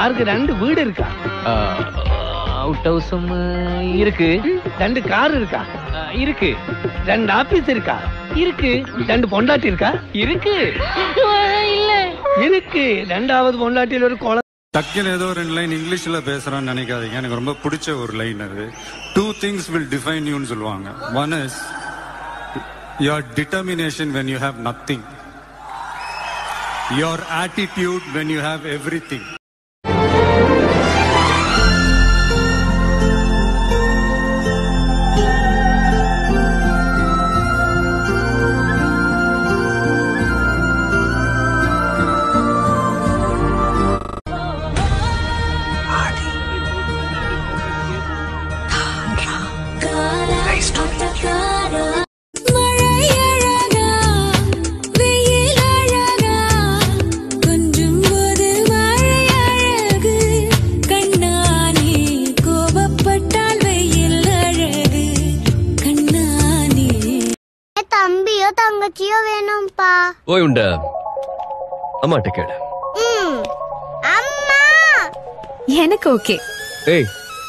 சாருக்கு ரெண்டு வீடு இருக்கா அவுட் ஹவுஸும் இருக்கு ரெண்டு கார் இருக்கா அஹ், இருக்கு ரெண்டு ஆபீஸ் இருக்கா இருக்கு ரெண்டு பொண்டாட்டி இருக்கா இருக்கு இல்ல இருக்கு ரெண்டாவது பொண்டாட்டியில ஒரு குழந்தை டக்குன்னு ஏதோ ரெண்டு லைன் இங்கிலீஷ்ல பேசுறோம்னு நினைக்காதீங்க எனக்கு ரொம்ப பிடிச்ச ஒரு லைன் அது டூ திங்ஸ் வில் டிஃபைன் யூன்னு சொல்லுவாங்க one is your determination when you have nothing your attitude when you have everything மழையழகா, வெயிலழகா, கொஞ்சும் போது மழையழகு. கண்ணானே, கோபப்பட்டால் வெயில் அழகு. கண்ணானே தம்பியோ தங்கச்சியோ வேணும்பா போய் உண்ட அம்மாட்ட கேளு ம் அம்மா எனக்கு ஓகே ஏய்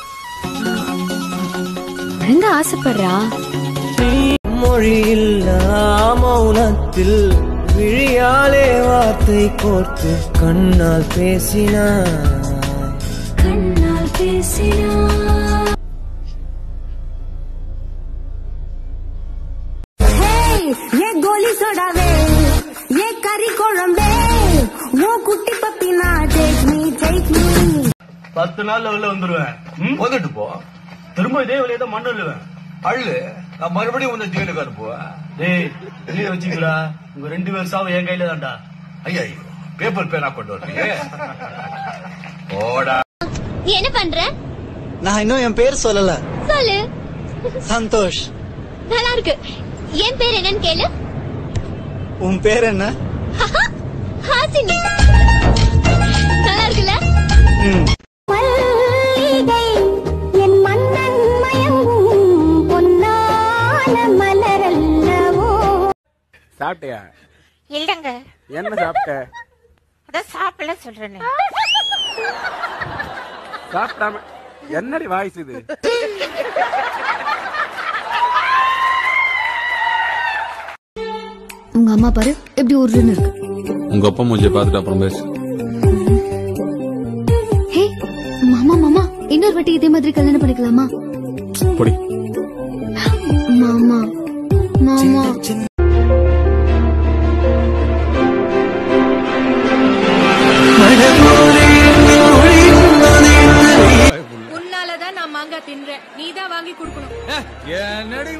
குழந்தை ஆசைப்படுறா மொழியில்லா மௌனத்தில் விழியாலே வார்த்தை கோர்த்து கண்ணால் பேசினார் கண்ணால் பேசினா ஏ கோலி சோடாவே ஏ கறி குழம்பே ஓ குட்டி பப்பினா டேக் மீ டேக் மீ பத்து நாள்ல வெளில வந்துருவேன் வந்துட்டு போ திரும்ப இதே வழியை தான் மண்ணு அள்ளுவேன் அள்ளு நான் மறுபடியும் உன்னை ஜெயிலுக்கு அனுப்புவேன் டேய் வெளியே வச்சுக்கடா உங்க ரெண்டு பேர் சாவு என் கையில தான்டா ஐயா பேப்பர் பேனா கொண்டு வரீங்க போடா நீ என்ன பண்ற நான் இன்னும் என் பேர் சொல்லல சொல்லு சந்தோஷ் நல்லா இருக்கு என் பேர் என்னன்னு கேளு உன் பேர் என்ன ஹாசினி நல்லா இருக்குல்ல ம். மல்லிகை என் மன்னன் மயங்கும் பொன்னான மலரல்லவோ சாப்பிட்டியா இல்லங்க என்ன சாப்பிட்ட அதான் சாப்பிடல சொல்றேனே சாப்பிடாம என்னடி வாய்ஸ் இது உங்க அம்மா பாரு எப்படி உருன்னு இருக்கு உங்க அப்பா மூஞ்சிய பார்த்துட்டு அப்புறம் பேசு ஹே மாமா மாமா இன்னொரு வாட்டி இதே மாதிரி கல்யாணம் பண்ணிக்கலாமா பொடி மாமா மாமா உன்னாலதான் நான் மாங்காய் தின்றேன் நீதான் வாங்கி கொடுக்கணும் என்னடி